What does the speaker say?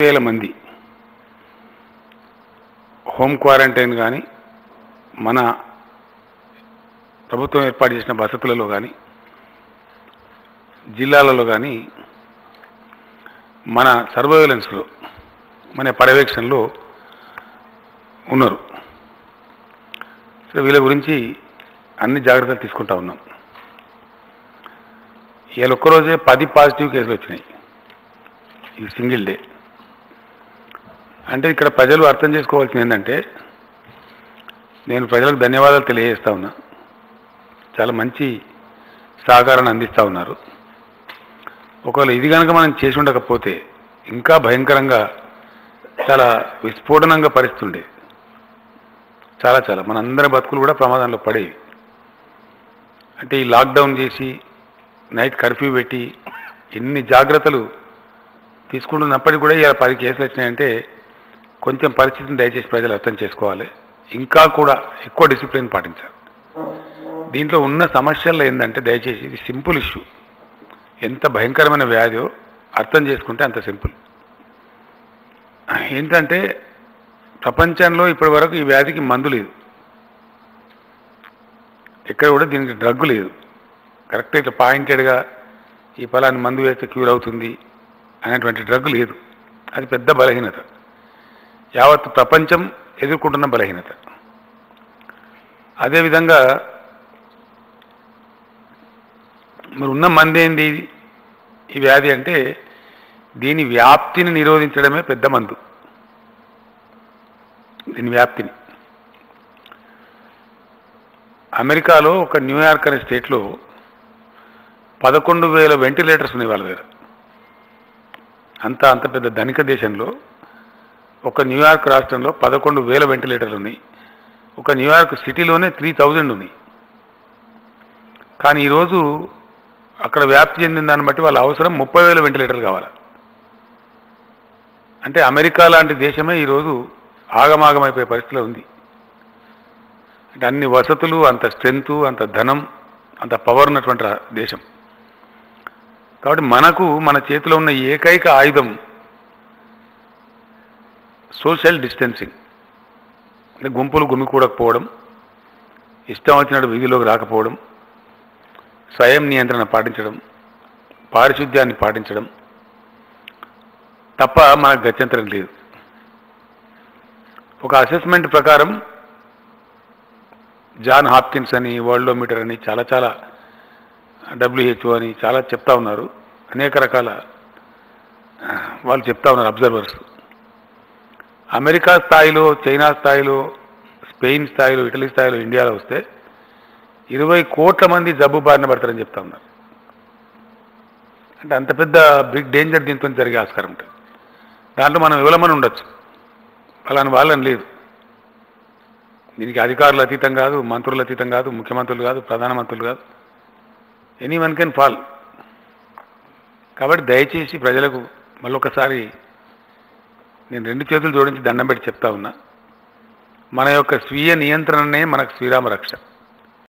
వేల మంది home quarantine కానీ మన ప్రభుత్వం ఏర్పాటు చేసిన వసతులలో కానీ జిల్లాలలో కానీ మన సర్వైలెన్స్లో మన పర్యవేక్షణలో ఉన్నారు సో వీళ్ళ గురించి అన్ని జాగ్రత్తలు తీసుకుంటా ఉన్నాం ఇవాళ ఒక్కరోజే పది పాజిటివ్ కేసులు వచ్చినాయి ఈ సింగిల్ డే అంటే ఇక్కడ ప్రజలు అర్థం చేసుకోవాల్సింది ఏంటంటే నేను ప్రజలకు ధన్యవాదాలు తెలియజేస్తా ఉన్నా చాలా మంచి సహకారాన్ని అందిస్తూ ఉన్నారు ఒకవేళ ఇది కనుక మనం చేసి ఉండకపోతే ఇంకా భయంకరంగా చాలా విస్ఫోటనంగా పరిస్థితి ఉండేది చాలా చాలా మన అందరి బతుకులు కూడా ప్రమాదంలో పడేవి అంటే ఈ లాక్డౌన్ చేసి నైట్ కర్ఫ్యూ పెట్టి ఎన్ని జాగ్రత్తలు తీసుకుంటున్నప్పటికీ కూడా ఇలా పది కేసులు వచ్చినాయంటే కొంచెం పరిస్థితిని దయచేసి ప్రజలు అర్థం చేసుకోవాలి ఇంకా కూడా ఎక్కువ డిసిప్లిన్ పాటించాలి దీంట్లో ఉన్న సమస్యల్లో ఏంటంటే దయచేసి ఇది సింపుల్ ఇష్యూ ఎంత భయంకరమైన వ్యాధో అర్థం చేసుకుంటే అంత సింపుల్ ఏంటంటే ప్రపంచంలో ఇప్పటి వరకు ఈ వ్యాధికి మందు లేదు ఎక్కడ కూడా దీనికి డ్రగ్ లేదు కరెక్ట్ ఇట్లా పాయింటెడ్గా ఈ ఫలాన్ని మందు వేస్తే క్యూర్ అవుతుంది అనేటువంటి డ్రగ్ లేదు అది పెద్ద బలహీనత యావత్ ప్రపంచం ఎదుర్కొంటున్న బలహీనత అదేవిధంగా మరి ఉన్న మంది ఏంది ఈ వ్యాధి అంటే దీని వ్యాప్తిని నిరోధించడమే పెద్ద మందు దీని వ్యాప్తిని అమెరికాలో ఒక న్యూయార్క్ అనే స్టేట్లో పదకొండు వేల వెంటిలేటర్స్ ఉన్నాయి వాళ్ళ దగ్గర అంత అంత పెద్ద ధనిక దేశంలో ఒక న్యూయార్క్ రాష్ట్రంలో పదకొండు వేల వెంటిలేటర్లు ఉన్నాయి ఒక న్యూయార్క్ సిటీలోనే త్రీ థౌజండ్ ఉన్నాయి కానీ ఈరోజు అక్కడ వ్యాప్తి చెందిన దాన్ని బట్టి వాళ్ళ అవసరం ముప్పై వేల వెంటిలేటర్లు కావాలి అంటే అమెరికా లాంటి దేశమే ఈరోజు ఆగమాగమైపోయే పరిస్థితిలో ఉంది అంటే అన్ని వసతులు అంత స్ట్రెంత్ అంత ధనం అంత పవర్ ఉన్నటువంటి రా- దేశం కాబట్టి మనకు మన చేతిలో ఉన్న ఏకైక ఆయుధం సోషల్ డిస్టెన్సింగ్ అంటే గుంపులు గుమికూడకపోవడం ఇష్టం వచ్చినట్టు వీధిలోకి రాకపోవడం స్వయం నియంత్రణ పాటించడం పారిశుద్ధ్యాన్ని పాటించడం తప్ప మనకు గత్యంతరం లేదు ఒక అసెస్మెంట్ ప్రకారం జాన్ హాప్కిన్స్ అని వరల్డోమీటర్ అని చాలా చాలా డబ్ల్యూహెచ్ఓ అని చాలా చెప్తా ఉన్నారు అనేక రకాల ఆ, వాళ్ళు చెప్తా ఉన్నారు అబ్జర్వర్స్ అమెరికా స్థాయిలో చైనా స్థాయిలో స్పెయిన్ స్థాయిలో ఇటలీ స్థాయిలో ఇండియాలో వస్తే ఇరవై కోట్ల మంది జబ్బు బారిన పడతారని చెప్తా ఉన్నారు అంటే అంత పెద్ద బిగ్ డేంజర్ దీంతో జరిగే ఆస్కారం ఉంటుంది దాంట్లో మనం వివలమని ఉండొచ్చు అలాని వాళ్ళని లేదు దీనికి అధికారులు అతీతం కాదు మంత్రులు అతీతం కాదు ముఖ్యమంత్రులు కాదు ప్రధానమంత్రులు కాదు ఎనీ వన్ కెన్ ఫాల్ కాబట్టి దయచేసి ప్రజలకు మళ్ళొకసారి నేను రెండు చేతులు జోడించి దండం పెట్టి చెప్తా ఉన్నా మన యొక్క స్వీయ నియంత్రణనే మనకు శ్రీరామ రక్ష